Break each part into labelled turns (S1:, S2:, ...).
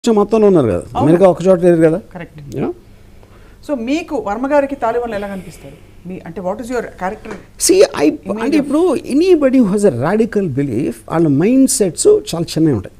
S1: ప్రపంచం మొత్తంలో ఉన్నారు కదా అమెరికా ఒక చోట లేదు కదా
S2: కరెక్ట్
S1: You know?
S2: సో మీకు వర్మ గారికి తాలిబాన్లు ఎలా కనిపిస్తారు మీ అంటే what is your character
S1: see I అంటే ఇప్పుడు anybody has a radical belief వాళ్ళ మైండ్ సెట్స్ చాలా చిన్నవి ఉంటాయి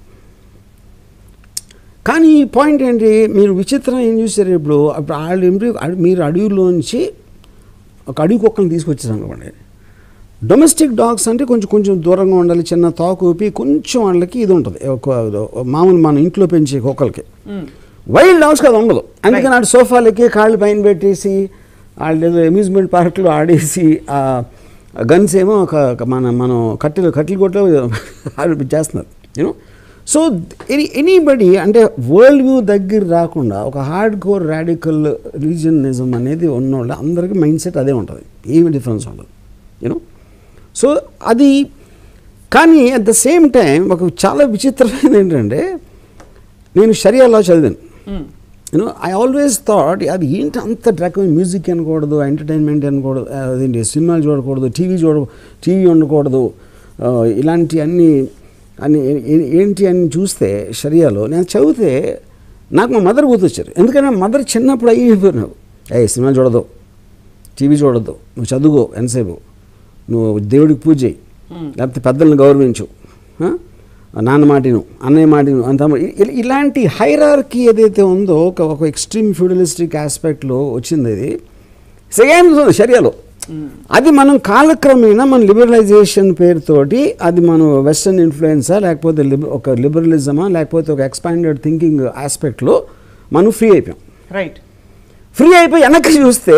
S1: కానీ పాయింట్ ఏంటి మీరు విచిత్రం ఏం చూసారు ఇప్పుడు ఇప్పుడు వాళ్ళు ఏంటి అడ- మీరు అడవిలోంచి ఒక అడవి కుక్కని తీసుకొచ్చారు అనుకోండి డొమెస్టిక్ డాగ్స్ అంటే కొంచెం కొంచెం దూరంగా ఉండాలి చిన్న తాకు ఊపి కొంచెం వాళ్ళకి ఇది ఉంటుంది ఒక మామూలు మన ఇంట్లో పెంచే కుక్కలకి వైల్డ్ డాగ్స్ అది ఉండదు అందుకని ఆడు సోఫాలకి కాళ్ళు పైన పెట్టేసి వాళ్ళు ఏదో అమ్యూజ్మెంట్ పార్క్లో ఆడేసి ఆ గన్స్ ఏమో ఒక ఒక మన మనం కట్టెలు కట్టెలు కొట్లో ఆడు చేస్తున్నారు యూనో సో ఎనీ ఎనీబడి అంటే వరల్డ్ వ్యూ దగ్గర రాకుండా ఒక హార్డ్ కోర్ రాడికల్ రిలీజనిజం అనేది ఉన్నోళ్ళు అందరికీ మైండ్ సెట్ అదే ఉంటుంది ఏమి డిఫరెన్స్ ఉండదు యూనో సో అది కానీ అట్ ద సేమ్ టైం ఒక చాలా విచిత్రమైనది ఏంటంటే నేను షరియాలో చదివాను యూనో ఐ ఆల్వేస్ థాట్ అది ఏంటి అంత డ్రక్ మ్యూజిక్ అనకూడదు ఎంటర్టైన్మెంట్ అనకూడదు అదేంటి సినిమాలు చూడకూడదు టీవీ చూడ టీవీ ఉండకూడదు ఆ, ఇలాంటి అన్ని అన్ని ఏ- ఏ- ఏంటి అని చూస్తే షరియాలో నేను చదివితే నాకు మా మదర్ గుర్తొచ్చారు ఎందుకంటే మా మదర్ చిన్నప్పుడు అయిపోయారు నాకు ఏ సినిమా చూడదు టీవీ చూడొద్దు నువ్వు చదువుకో ఎంతసేపు నువ్వు దేవుడికి పూజ చేయి లేకపోతే పెద్దలను గౌరవించు ఆ? నాన్న మాటిను అన్నయ్య మాటిను అంత ఇలాంటి హైరార్కీ ఏదైతే ఉందో ఒక ఒక ఎక్స్ట్రీమ్ ఫ్యూడలిస్టిక్ ఆస్పెక్ట్లో వచ్చింది ఇది సేమ్ షరియాలో అది మనం కాలక్రమేణా మన లిబరలైజేషన్ పేరుతోటి అది మనం వెస్టర్న్ ఇన్ఫ్లుయెన్సా లేకపోతే లిబ ఒక లిబరలిజమా లేకపోతే ఒక ఎక్స్పాండెడ్ థింకింగ్ ఆస్పెక్ట్లో మనం ఫ్రీ అయిపోయాం
S2: రైట్
S1: ఫ్రీ అయిపోయి వెనక్కి చూస్తే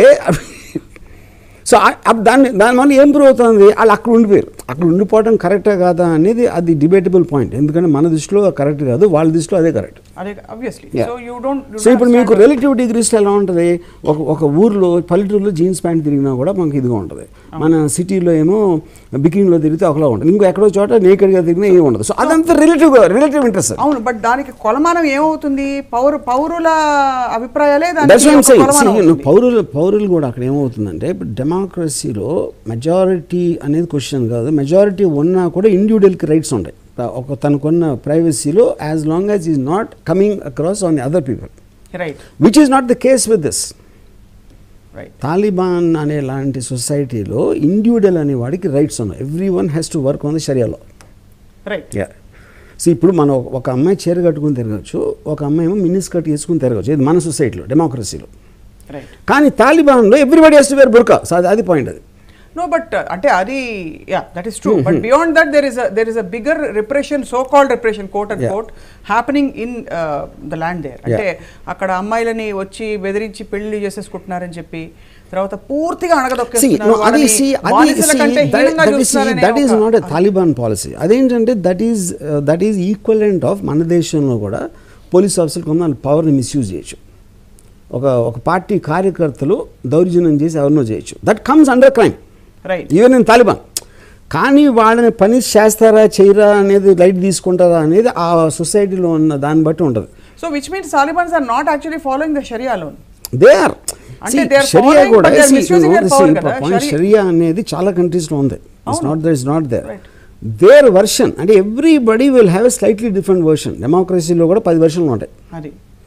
S1: సో ఆ- అప్ దాన్ని దానివల్ల ఏం ప్రూవ్ అవుతుంది వాళ్ళు అక్కడ ఉండిపోయారు అక్కడ ఉండిపోవడం కరెక్టా కాదా అనేది అది డిబేటబుల్ పాయింట్ ఎందుకంటే మన దృష్టిలో కరెక్ట్ కాదు వాళ్ళ దృష్టిలో అదే కరెక్ట్
S2: అదే obviously
S1: Yeah.
S2: So you don't
S1: so ఇప్పుడు మీకు రిలేటివ్ డిగ్రీస్లో ఎలా ఉంటుంది ఒక ఒక ఊర్లో పల్లెటూరులో జీన్స్ ప్యాంట్ తిరిగినా కూడా మనకి ఇదిగా ఉంటుంది మన సిటీలో ఏమో బికినీలో తిరిగితే ఒకలా ఉంటుంది ఇంకో ఎక్కడో చోట నేకెడ్గా తిరిగినా ఏమి ఉండదు సో అదంతా రిలేటివ్ రిలేటివ్ ఇంట్రెస్ట్
S2: అవును బట్ దానికి కొలమానం ఏమవుతుంది పౌరు పౌరుల అభిప్రాయాలే
S1: దట్స్
S2: దానికి
S1: వాట్
S2: ఒక కొలమానం
S1: సేయింగ్
S2: అవుతుంది.
S1: పౌరులు పౌరులు కూడా అక్కడ ఏమవుతుందంటే ఇప్పుడు డెమోక్రసీలో మెజారిటీ అనేది క్వశ్చన్ కాదు మెజారిటీ ఉన్నా కూడా ఇండివిజువల్కి రైట్స్ ఉంటాయి ఒక తనకున్న ప్రైవసీలో as long as is not coming across on the other people
S2: right
S1: which is not the case with this
S2: right
S1: Taliban అనే లాంటి సొసైటీలో ఇండివిజువల్ అనే వాడికి రైట్స్ ఉన్నాయి everyone has to work on the షరియాలో
S2: రైట్
S1: యా సో ఇప్పుడు మనం ఒక- ఒక అమ్మాయి చీర కట్టుకుని తిరగచ్చు ఒక అమ్మాయి ఏమో మినిస్ కట్ వేసుకుని తిరగచ్చు ఇది మన సొసైటీలో డెమోక్రసీలో
S2: రైట్
S1: కానీ తాలిబాన్లో everybody has to wear burqa so అది అది పాయింట్ అది
S2: నో బట్ అంటే అది yeah that is true but beyond that there is there is a bigger repression so called repression quote and
S1: Yeah.
S2: Quote happening in the land there అంటే అక్కడ అమ్మాయిలని వచ్చి బెదిరించి పెళ్లి చేసేసుకుంటున్నారని చెప్పి తర్వాత పూర్తిగా
S1: See, no,
S2: అణగదొక్కేస్తున్నారు
S1: అది
S2: వాళ్ళని
S1: see, అది
S2: బానిసల
S1: see,
S2: కంటే
S1: that-
S2: హీనంగా
S1: that is- see,
S2: చూస్తున్నారనే
S1: that is
S2: ఒక-
S1: not a తాలిబాన్ పాలసీ అదేంటంటే that is that is equivalent of మన దేశంలో కూడా పోలీస్ ఆఫీసర్లు కొంత వాళ్ళ పవర్ని మిస్యూజ్ చేయొచ్చు ఒక ఒక పార్టీ కార్యకర్తలు దౌర్జన్యం చేసి ఎవరినో చేయొచ్చు that comes under crime
S2: right
S1: even in Taliban కానీ వాళ్ళని పని చేస్తారా చేయరా అనేది లైట్ తీసుకుంటారా అనేది ఆ సొసైటీలో ఉన్న దాన్ని బట్టి ఉంటుంది
S2: so which means Talibans are not actually following the Sharia alone
S1: they are
S2: అంటే they are
S1: షరియా
S2: following,
S1: కూడా
S2: but they are misusing their power కదా.
S1: పాయింట్
S2: Sharia-
S1: షరియా అనేది చాలా కంట్రీస్లో ఉంది ఇట్స్
S2: అవును.
S1: Not there is not there
S2: Right.
S1: Their version అంటే everybody will have a slightly different version డెమోక్రసీలో కూడా పది వర్షన్లు ఉంటాయి
S2: అది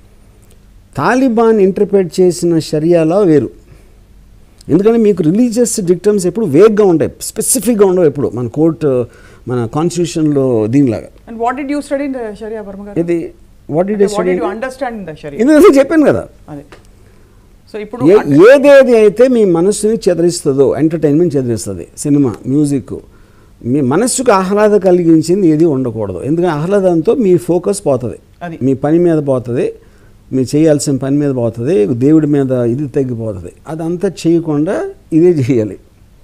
S1: తాలిబాన్ ఇంటర్ప్రిట్ చేసిన షరియాలో వేరు ఎందుకంటే మీకు రిలీజియస్ డిక్టమ్స్ ఎప్పుడు వేగ్గా ఉంటాయి స్పెసిఫిక్గా ఉండవు ఎప్పుడు మన కోర్టు మన కాన్స్టిట్యూషన్లో దీనిలాగా
S2: and what did you study in the Sharia Varma గారు
S1: ఇది what did
S2: what did you understand in the Sharia
S1: ఎందుకంటే చెప్పాను కదా
S2: అదే సో ఇప్పుడు
S1: ఏ ఏదేది అయితే మీ మనస్సుని చెదరిస్తుందో ఎంటర్టైన్మెంట్ చెదిరిస్తుంది సినిమా మ్యూజిక్ మీ మనస్సుకు ఆహ్లాద కలిగించింది ఏది ఉండకూడదు ఎందుకంటే ఆహ్లాదంతో మీ ఫోకస్ పోతుంది
S2: అది.
S1: మీ పని మీద పోతుంది మీరు చేయాల్సిన పని మీద పోతుంది దేవుడి మీద ఇది తగ్గిపోతుంది అదంతా చేయకుండా ఇదే చేయాలి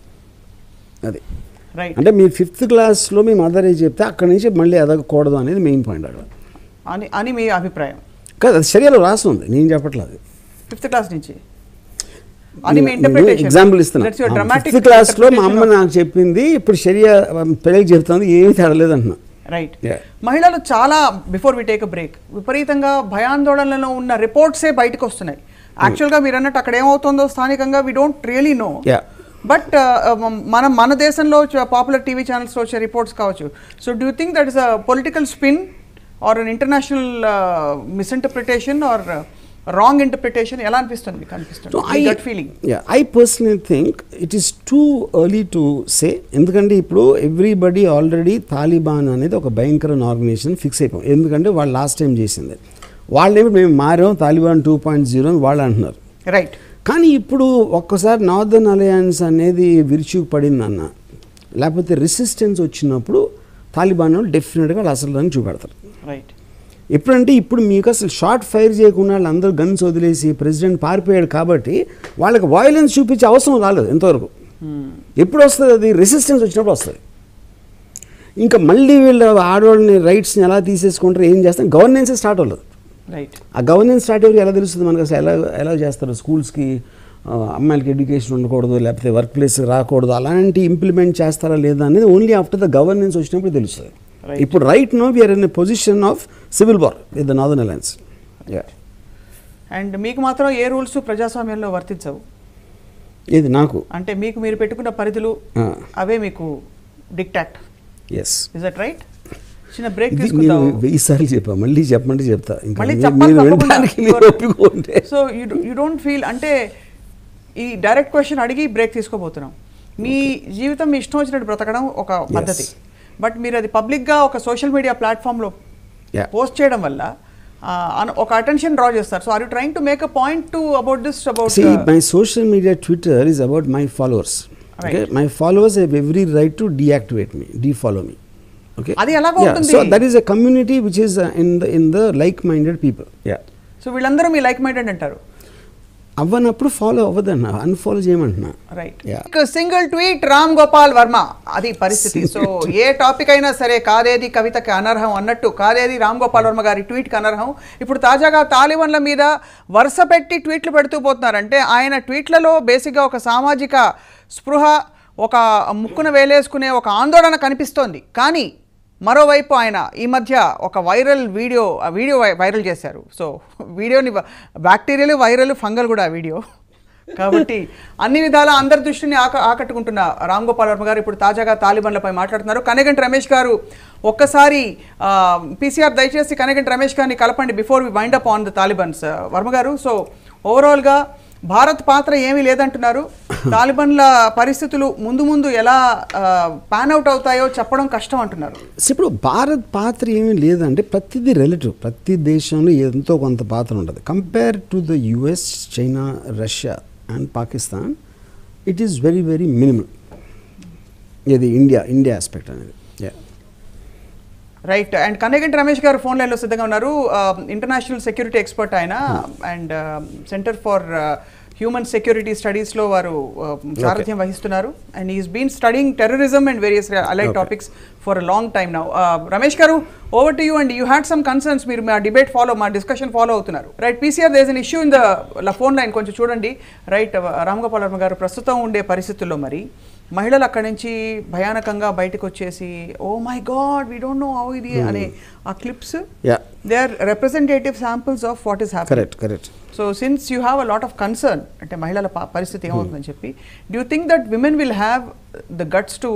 S1: అది
S2: రైట్
S1: అంటే మీరు ఫిఫ్త్ క్లాస్లో మీ మదర్ ఏజ్ చెప్తే అక్కడి నుంచి మళ్ళీ ఎదగకూడదు అనేది మెయిన్ పాయింట్ అక్కడ
S2: అని అని మీ అభిప్రాయం
S1: కాదు అది శరీరంలో రాసి ఉంది నేను చెప్పట్లేదు
S2: ఫిఫ్త్ క్లాస్ నుంచి అని మీ
S1: నేను
S2: ఇంటర్ప్రిటేషన్
S1: ఎగ్జాంపుల్ ఇస్తున్నా ఫిఫ్త్ క్లాస్లో మా అమ్మ నాకు చెప్పింది ఇప్పుడు షరియా పిల్లలకి చెప్తుంది ఏమీ తేడలేదు అంటున్నా
S2: రైట్
S1: Yeah.
S2: మహిళలు చాలా బిఫోర్ వి టేక్ బ్రేక్ విపరీతంగా భయాందోళనలో ఉన్న రిపోర్ట్సే బయటకు వస్తున్నాయి యాక్చువల్గా మీరు అన్నట్టు అక్కడ ఏమవుతుందో స్థానికంగా we don't really know
S1: Yeah.
S2: But మన మన దేశంలో పాపులర్ టీవీ ఛానల్స్లో వచ్చే రిపోర్ట్స్ కావచ్చు so do think that is a political spin or an international misinterpretation or wrong interpretation ఎలా అనిపిస్తుంది మీకు
S1: So
S2: అనిపిస్తుంది
S1: I,
S2: gut feeling
S1: yeah, I personally think it is too early to say ఎందుకంటే ఇప్పుడు everybody already Taliban అనేది ఒక భయంకరమైన organisation fix అయిపోయింది ఎందుకంటే వాళ్ళు లాస్ట్ టైం చేసింది వాళ్ళేమో మేము మారాం తాలిబాన్ టూ పాయింట్ జీరో అని వాళ్ళు అంటున్నారు
S2: రైట్
S1: కానీ ఇప్పుడు ఒక్కసారి నార్దర్న్ అలయన్స్ అనేది విరుచుకు పడిందన్న లేకపోతే రెసిస్టెన్స్ వచ్చినప్పుడు తాలిబాన్ వాళ్ళు డెఫినెట్గా వాళ్ళు అసలు దాన్ని చూపెడతారు
S2: రైట్
S1: ఎప్పుడంటే ఇప్పుడు మీకు అసలు షార్ట్ ఫైర్ చేయకుండా వాళ్ళందరూ గన్స్ వదిలేసి ప్రెసిడెంట్ పారిపోయాడు కాబట్టి వాళ్ళకి వాయిలెన్స్ చూపించే అవసరం రాలేదు ఎంతవరకు ఎప్పుడు వస్తుంది అది రెసిస్టెన్స్ వచ్చినప్పుడు వస్తుంది ఇంకా మళ్ళీ వీళ్ళు ఆడవాళ్ళని రైట్స్ని ఎలా తీసేసుకుంటారు ఏం చేస్తారు గవర్నెన్సే స్టార్ట్ అవ్వలేదు
S2: రైట్
S1: ఆ గవర్నెన్స్ స్టార్ట్ అయ్యి ఎలా తెలుస్తుంది మనకు అసలు ఎలా ఎలా చేస్తారు స్కూల్స్కి ఆ, అమ్మాయిలకి ఎడ్యుకేషన్ ఉండకూడదు లేకపోతే వర్క్ ప్లేస్ రాకూడదు అలాంటి ఇంప్లిమెంట్ చేస్తారా లేదా అనేది ఓన్లీ ఆఫ్టర్ ద గవర్నెన్స్ వచ్చినప్పుడు తెలుస్తుంది
S2: Right.
S1: ఇప్పుడు right no we're in position of civil war with the northern alliance
S2: and మీకు మాత్రం ఏ రూల్స్ ప్రజాస్వామ్యంలో వర్తించవు
S1: ఇది నాకు
S2: అంటే మీకు మీరు పెట్టుకున్న పరిధులు అవే మీకు dictate
S1: yes
S2: is that right చిన్న బ్రేక్
S1: నేను
S2: తీసుకుందాం
S1: వెయ్యి సార్లు చెప్పా మళ్ళీ చెప్పమంటే చెప్తా ఇంకా
S2: మళ్ళీ
S1: మీరు-
S2: చెప్పాలి
S1: మీరు
S2: తప్పకుండా.
S1: వినడానికి మీరు ఓపిక ఉంటే
S2: so you you don't feel అంటే ఈ డైరెక్ట్ క్వశ్చన్ అడిగి బ్రేక్ తీసుకోబోతున్నాం మీ జీవితం మీ ఇష్టం వచ్చినట్టు బ్రతకడం ఒక పద్ధతి బట్ మీరు అది పబ్లిక్గా ఒక సోషల్ మీడియా ప్లాట్ఫామ్లో
S1: Yeah.
S2: పోస్ట్ చేయడం వల్ల ఆ, అన- ఒక అటెన్షన్ డ్రా చేస్తారు so are you trying to make a point to about this about
S1: See, my social media Twitter is about my followers. Okay,
S2: Right.
S1: my followers have every right to deactivate me, defollow me. Okay.
S2: అది ఎలాగో
S1: yeah,
S2: ఉంటుంది?
S1: so that is a community which is uh, in the in the like-minded people. Yeah.
S2: So వీళ్ళందరూ మీ like minded అంటారు
S1: అవ్వనప్పుడు follow అవ్వదన్న unfollow చేయమంటున్నా
S2: right
S1: Yeah.
S2: Single tweet Ram Gopal Varma అది పరిస్థితి సో ఏ టాపిక్ అయినా సరే కాదేది కవితకి అనర్హం అన్నట్టు కాదేది రామ్ గోపాల్ వర్మ గారి ట్వీట్కి అనర్హం ఇప్పుడు తాజాగా తాలిబాన్ల మీద వరుస పెట్టి ట్వీట్లు పెడుతూ పోతున్నారంటే ఆయన ట్వీట్లలో బేసిక్గా ఒక సామాజిక స్పృహ ఒక ముక్కున వేలేసుకునే ఒక ఆందోళన కనిపిస్తోంది కానీ మరోవైపు ఆయన ఈ మధ్య ఒక వైరల్ వీడియో ఆ వీడియో వై- వైరల్ చేశారు సో వీడియోని బ్యాక్టీరియల్ వైరల్ ఫంగల్ కూడా ఆ వీడియో కాబట్టి అన్ని విధాల అందరి దృష్టిని ఆక ఆకట్టుకుంటున్న రామ్ గోపాల్ వర్మ గారు ఇప్పుడు తాజాగా తాలిబాన్లపై మాట్లాడుతున్నారు కనగంటి రమేష్ గారు ఒక్కసారి పీసీఆర్ దయచేసి కనగంటి రమేష్ గారిని కలపండి before we wind up on the Talibans Varma గారు సో ఓవరాల్గా భారత్ పాత్ర ఏమీ లేదంటున్నారు తాలిబాన్ల పరిస్థితులు ముందు ముందు ఎలా పాన్ అవుట్ అవుతాయో చెప్పడం కష్టం అంటున్నారు
S1: సో ఇప్పుడు భారత్ పాత్ర ఏమీ లేదంటే ప్రతిదీ రిలేటివ్ ప్రతి దేశంలో ఎంతో కొంత పాత్ర ఉంటుంది compare to the US China Russia and Pakistan it is very very minimal ఇది ఇండియా ఇండియా ఆస్పెక్ట్ అనేది Yeah.
S2: Right and Kanaganti Ramesh గారు ఫోన్ లైన్లో సిద్ధంగా ఉన్నారు ఇంటర్నేషనల్ సెక్యూరిటీ ఎక్స్పర్ట్ ఆయన and centre for human security స్టడీస్లో వారు uh, సారథ్యం వహిస్తున్నారు and is been studying terrorism and various allied
S1: Okay.
S2: Topics for long time now Ramesh గారు over to you and you had some concerns మీరు మా debate follow మా discussion follow అవుతున్నారు right PCR does an issue in the phone line కొంచెం చూడండి right Ram Gopal Varma గారు ప్రస్తుతం ఉండే పరిస్థితుల్లో మరి మహిళలు అక్కడి నుంచి భయానకంగా బయటకు వచ్చేసి oh my god we don't know how ఇది అనే ఆ clips
S1: Yeah.
S2: They are representative samples of what is happy
S1: correct correct
S2: so since you have a lot of concern అంటే మహిళల ప- పరిస్థితి ఏమవుతుందని చెప్పి do you think that women will have the guts to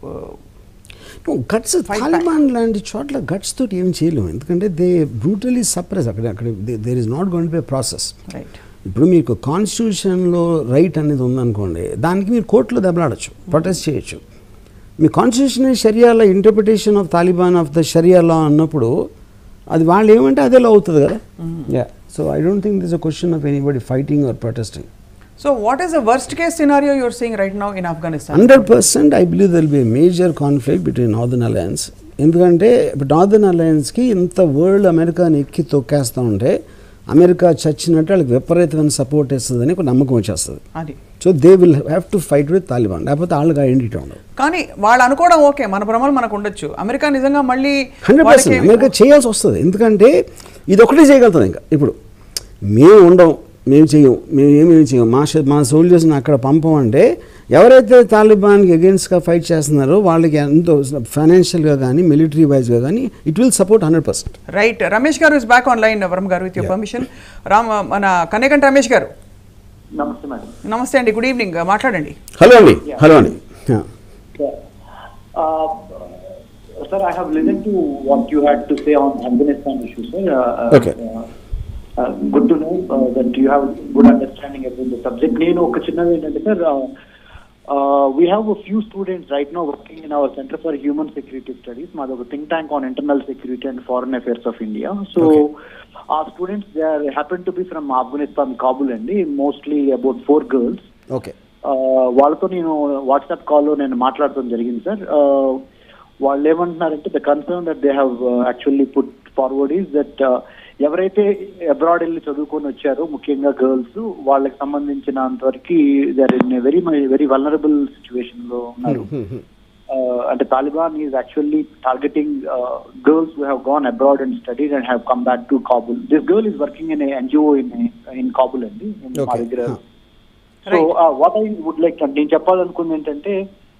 S1: guts
S2: Fight
S1: Taliban లాంటి చోట్ల guts తోటి ఏం చేయలేము ఎందుకంటే దే బ్రూటలీ సప్రెస్ అక్కడ అక్కడ there is not gonna be process
S2: right
S1: ఇప్పుడు మీకు కాన్స్టిట్యూషన్లో రైట్ అనేది ఉందనుకోండి దానికి మీరు కోర్టులో దెబ్బలాడచ్చు ప్రొటెస్ట్ చేయొచ్చు మీ కాన్స్టిట్యూషన్ షరియాలో interpretation of Taliban of the Sharia law అన్నప్పుడు అది వాళ్ళు ఏమంటే అదే లా అవుతుంది కదా yeah so I don't think this a question of anybody fighting or protesting
S2: so what is the worst case scenario you're seeing right now in Afghanistan
S1: hundred percent I believe there'll be major conflict between northern alliance ఎందుకంటే ఇప్పుడు northern అలయన్స్కి ఇంత world అమెరికాని ఎక్కి తొక్కేస్తూ ఉంటే America చచ్చినట్టు వాళ్ళకి విపరీతమైన support ఇస్తుందని ఒక నమ్మకం వచ్చేస్తుంది
S2: అది
S1: so they will have to fight with Taliban లేకపోతే వాళ్ళకి ఐడెంటిటీ ఉండదు
S2: కానీ వాళ్ళు అనుకోవడం ఓకే మన భ్రమలు మనకు ఉండొచ్చు అమెరికా నిజంగా మళ్ళీ
S1: హండ్రెడ్ పర్సెంట్
S2: వాళ్ళకి-
S1: అమెరికా చేయాల్సి వస్తుంది ఎందుకంటే ఇది ఒకటే చేయగలుగుతుంది ఇంకా ఇప్పుడు మేము ఉండం మేము చేయం మేము ఏమేమి చేయం మా ష- మా సోల్జర్స్ని అక్కడ పంపమంటే ఎవరైతే తాలిబాన్కి అగేన్స్ట్గా ఫైట్ చేస్తున్నారో వాళ్ళకి ఎంతో ఫైనాన్షియల్గా కానీ మిలిటరీ వైజ్గా కానీ it will support hundred percent
S2: right Ramesh గారు is back on line Varma గారు విత్ యువర్ పర్మిషన్ రామ్ మన కనేకంట రమేష్ గారు
S3: నమస్తే మేడం
S2: నమస్తే అండి గుడ్ ఈవినింగ్ మాట్లాడండి
S1: హలో అండి హలో అండి Yeah.
S3: ఆ, sir, I have listened to what you had to say on Afghanistan issue, sir. Uh, uh,
S1: Okay.
S3: Uh, uh, good to know uh, that you have good understanding about the subject. నేను ఒక చిన్నది ఏంటంటే sir we have a few students right now working in our Center for Human Security Studies. మాది ఒక think tank on internal security and foreign affairs of India so ఆ students they are happen to be from Afghanistan Kabul అండి mostly about four girls
S1: okay
S3: ఆ, వాళ్ళతో నేను WhatsApp కాల్లో నేను మాట్లాడటం జరిగింది సార్ ఆ, వాళ్ళు ఏమంటున్నారంటే the concern that they have actually put forward is that ఎవరైతే అబ్రాడ్ వెళ్ళి చదువుకొని వచ్చారో ముఖ్యంగా గర్ల్స్ వాళ్ళకి సంబంధించినంత వరకు there in very very vulnerable situation లో ఉన్నారు uh, and the Taliban is actually targeting uh, girls who have gone abroad and studied and have come back to Kabul. This girl is working in a NGO in in Kabul అండి in మా
S1: Okay.
S3: దగ్గర
S1: Huh.
S3: So what I would like నేను చెప్పాలనుకుంది ఏంటంటే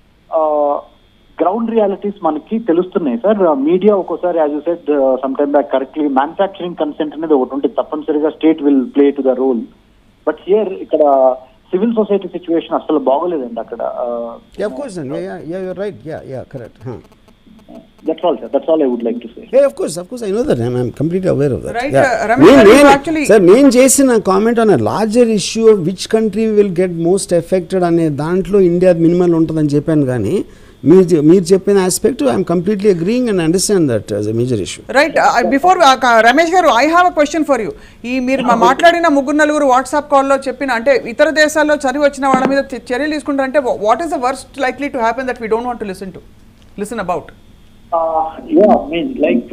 S3: ground realities మనకి తెలుస్తున్నాయి sir media ఒక్కోసారి as you said some time back correctly manufacturing consent అనేది ఒకటి ఉంటుంది తప్పనిసరిగా state will play to the role but here ఇక్కడ సివిల్ సొసైటీ సిచ్యువేషన్ అసలు బాగోలేదండి అక్కడ
S1: Yeah, of course, then. Yeah, yeah, yeah, you're right. Yeah, yeah, correct. Huh.
S3: That's all sir that's all I would like to say
S1: Yeah, of course, of course, I know that. I'm, I'm completely aware of that.
S2: Right,
S1: Yeah.
S2: uh, Ramesh
S1: నేను-
S2: garu, you
S1: నేను-
S2: actually-
S1: sir, నేను చేసిన comment on larger issue of which country will get most affected అనే దాంట్లో India minimal ఉంటుందని చెప్పాను కానీ మీరు చె- మీరు చెప్పిన aspect I'm completely agreeing and understand that as a major issue
S2: right before Ramesh గారు I have a question for you ఈ మీరు మా మాట్లాడిన ముగ్గురు నలుగురు వాట్సాప్ కాల్లో చెప్పిన అంటే ఇతర దేశాల్లో చదివి వచ్చిన వాళ్ళ మీద చ- చర్యలు తీసుకుంటారంటే what is the worst likely to happen that we don't want to listen to listen about
S3: yeah mean like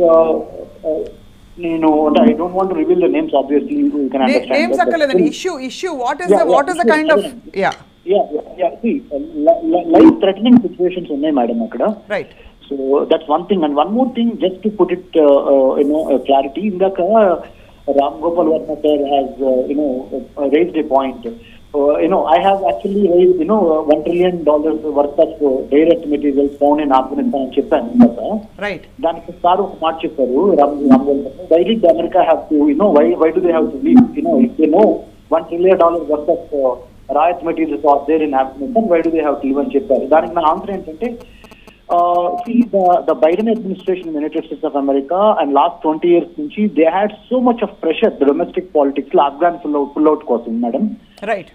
S3: నేను అంటే I don't want reveal the names obviously you can understand
S2: names అక్కర్లేదండి issue issue what is the
S3: Yeah,
S2: what
S3: yeah,
S2: is the
S3: issue,
S2: kind of
S3: sure.
S2: Yeah
S3: yeah yeah see life threatening situations ఉన్నాయి madam అక్కడ
S2: right
S3: so that's one thing and one more thing just to put it you know clarity ఇందాక Ram Gopal Varma sir has you know raised a point you know I have actually raise you know one trillion dollars worth of direct materials found in Afghanistan అని చెప్పాను ఇందాక
S2: right
S3: దానికి sir ఒక మాట చెప్పారు Ram Ram Gopal why the America have to you know why why do they have to leave you know if they know one trillion dollar worth of rare earth materials are there in Afghanistan why do they have to leave అని చెప్పారు దానికి నా answer ఏంటంటే uh, see the the Biden administration in the United States of America and last 20 years నుంచి they had so much of pressure the domestic politics లో Afghan pull out pull out కోసం madam
S2: right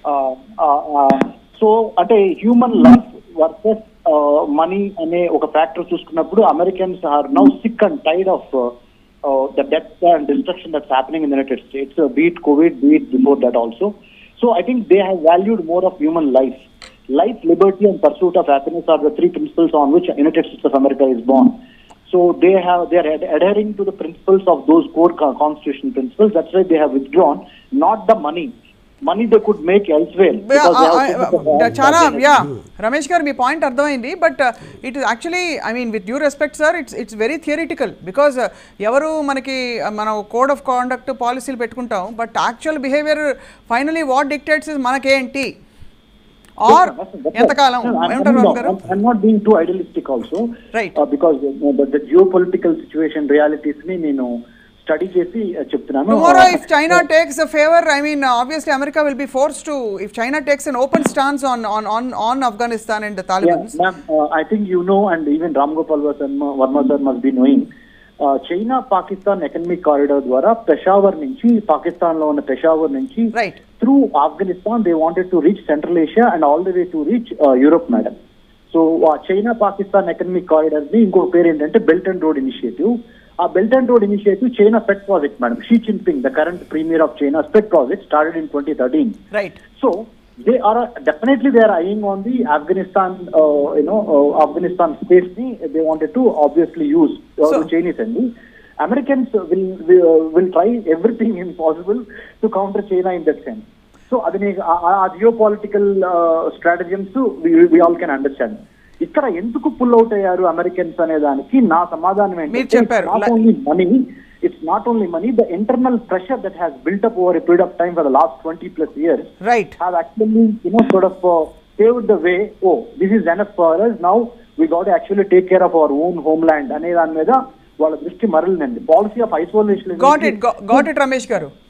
S3: so అంటే human life versus money అనే ఒక factor చూసుకున్నప్పుడు Americans are now sick and టైడ్ of the death and destruction that's happening in United States beat COVID beat before that also so I think they have valued more of human life life, liberty, and pursuit of happiness are the three principles on which United States of America is born. So they have they are ad- adhering to the principles of those core co- constitutional principles. That's why they have withdrawn, not the money. Money they could make elsewhere. because they have so much of-
S2: చాలా yeah Ramesh garu మీ point అర్థమైంది but it is actually I mean with due respect sir it's it's very theoretical because ఎవరు మనకి uh, మనం code of conduct పాలసీలు పెట్టుకుంటాం but actual behaviour finally what dictates is మనకేంటి or ఎంతకాలం ఏమంటారు రామ్ గారు
S3: I'm not being too idealistic also.
S2: Right.
S3: Uh, because uh, the, the geopolitical situation realities ని నేను స్టడీ చేసి uh, చెప్తున్నాను
S2: Tomorrow,
S3: Uh,
S2: if China takes a favor, I mean, uh, obviously America will be forced to. If China takes an open stance on on on, on Afghanistan and the
S3: Yeah,
S2: Taliban,
S3: ma'am, uh, I think you know, and even Ram Gopal Verma, Verma sir must be knowing. Uh, China Pakistan economic corridor ద్వారా పెషావర్ నుంచి పాకిస్తాన్ లో ఉన్న పెషావర్ నుంచి
S2: Right.
S3: Through Afghanistan they wanted to reach Central Asia and all the way to reach Europe madam so ఆ China Pakistan economic corridor ని ఇంకొక పేరు ఏంటంటే బెల్ట్ అండ్ రోడ్ ఇనిషియేటివ్ ఆ belt and road initiative China pet project madam Xi Jinping the current premier of China pet project started in twenty thirteen
S2: right?
S3: so they are uh, definitely they are eyeing on the Afghanistan, uh, you know, uh, Afghanistan space. ni They wanted to obviously use uh,
S2: So-
S3: the Chinese and the Americans will will, uh, will try everything impossible to counter China in that sense. So అది ఆ geopolitical stratagems we all can understand ఇక్కడ ఎందుకు pull out అయ్యారు Americans అనే దానికి నా సమాధానం
S2: మీరు చెప్పారు.
S3: Not only money it's not only money the internal pressure that has built up over a period of time for the last twenty plus years
S2: Right.
S3: have actually, you know, sort of uh, paved the way. Oh, this is enough for us. Now we got to actually take care of our own homeland. అనే దాని మీద వాళ్ళ దృష్టి మరలినండి policy of isolation
S2: Got it. Got, got it, Ramesh Garu.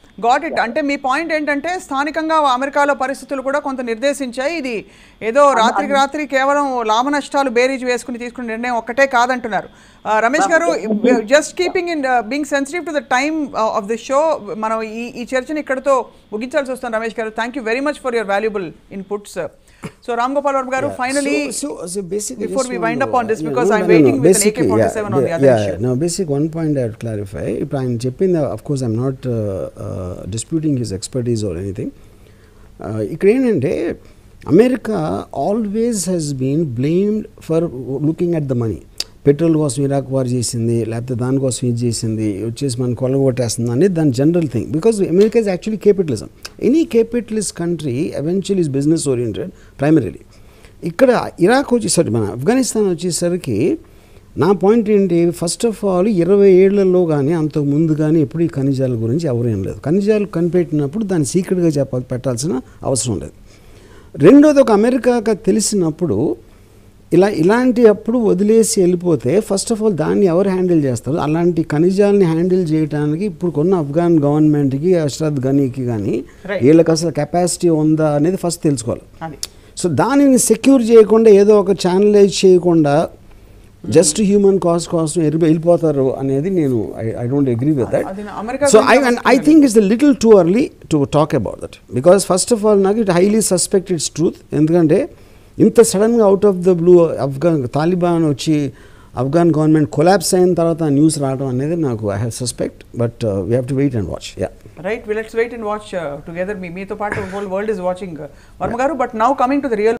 S2: Got it అంటే మీ point ఏంటంటే స్థానికంగా అమెరికాలో పరిస్థితులు కూడా కొంత నిర్దేశించాయి ఇది ఏదో రాత్రికి రాత్రి కేవలం లాభ నష్టాలు బేరీజ్ వేసుకుని తీసుకునే నిర్ణయం ఒక్కటే కాదంటున్నారు ఆ, Ramesh garu just keeping in being sensitive to the time of the show మనం ఈ ఈ చర్చని ఇక్కడతో ముగించాల్సి వస్తుంది Ramesh garu thank you very much for your valuable inputs so Ram Gopal Varma garu finally
S1: So, so, so basically,
S2: before
S1: just
S2: we
S1: want
S2: wind
S1: to-
S2: up on this,
S1: yeah,
S2: because
S1: no,
S2: I'm
S1: no, no,
S2: waiting
S1: no.
S2: with an
S1: Basically,
S2: AK-47 on the
S1: yeah,
S2: other
S1: yeah,
S2: issue.
S1: No, basic one point I would clarify. ఇప్పుడు ఆయన చెప్పింది of course I'm not disputing his expertise or anything ఇక్కడ ఏంటంటే America always has been blamed for looking at the money petrol కోసం Iraq war చేసింది లేకపోతే దానికోసం ఇది చేసింది వచ్చేసి మనం కొల్లగొట్టేస్తుంది అనేది దాని general thing because America is actually capitalism any capitalist country eventual is business oriented primarily ఇక్కడ ఇరాక్ వచ్చేసరికి మన ఆఫ్ఘనిస్తాన్ వచ్చేసరికి నా పాయింట్ ఏంటి ఫస్ట్ ఆఫ్ ఆల్ ఇరవై ఏళ్లలో కానీ అంతకు ముందు కానీ ఎప్పుడు ఈ ఖనిజాల గురించి ఎవరు ఏం లేదు ఖనిజాలు కనిపెట్టినప్పుడు దాన్ని సీక్రెట్గా చెప్ప పెట్టాల్సిన అవసరం లేదు రెండోది ఒక అమెరికాగా తెలిసినప్పుడు ఇలా ఇలాంటి అప్పుడు వదిలేసి వెళ్ళిపోతే ఫస్ట్ ఆఫ్ ఆల్ దాన్ని ఎవరు హ్యాండిల్ చేస్తారు అలాంటి ఖనిజాలని హ్యాండిల్ చేయడానికి ఇప్పుడు కొన్న ఆఫ్ఘాన్ గవర్నమెంట్కి అష్రద్ గనీకి కానీ
S2: Right.
S1: వీళ్ళకి అసలు కెపాసిటీ ఉందా అనేది ఫస్ట్ తెలుసుకోవాలి
S2: అది
S1: సో దానిని సెక్యూర్ చేయకుండా ఏదో ఒక ఛానలైజ్ చేయకుండా జస్ట్ హ్యూమన్ కాస్ట్ కోసం ఎరిపి వెళ్ళిపోతారు అనేది నేను I don't agree with that
S2: అది నా- అమెరికా
S1: సో ఐ
S2: గురించి
S1: I think it's the little too early to talk about that because first of all నాకు it highly suspect it's truth ఎందుకంటే ఇంత సడన్గా out of the blue Afghan Taliban వచ్చి Afghan government collapse అయిన తర్వాత న్యూస్ రావడం అనేది నాకు I have suspect but we have to wait and watch yeah
S2: right let's wait and watch together మీ మీతో పాటు whole world is watching Varma garu but now coming to the real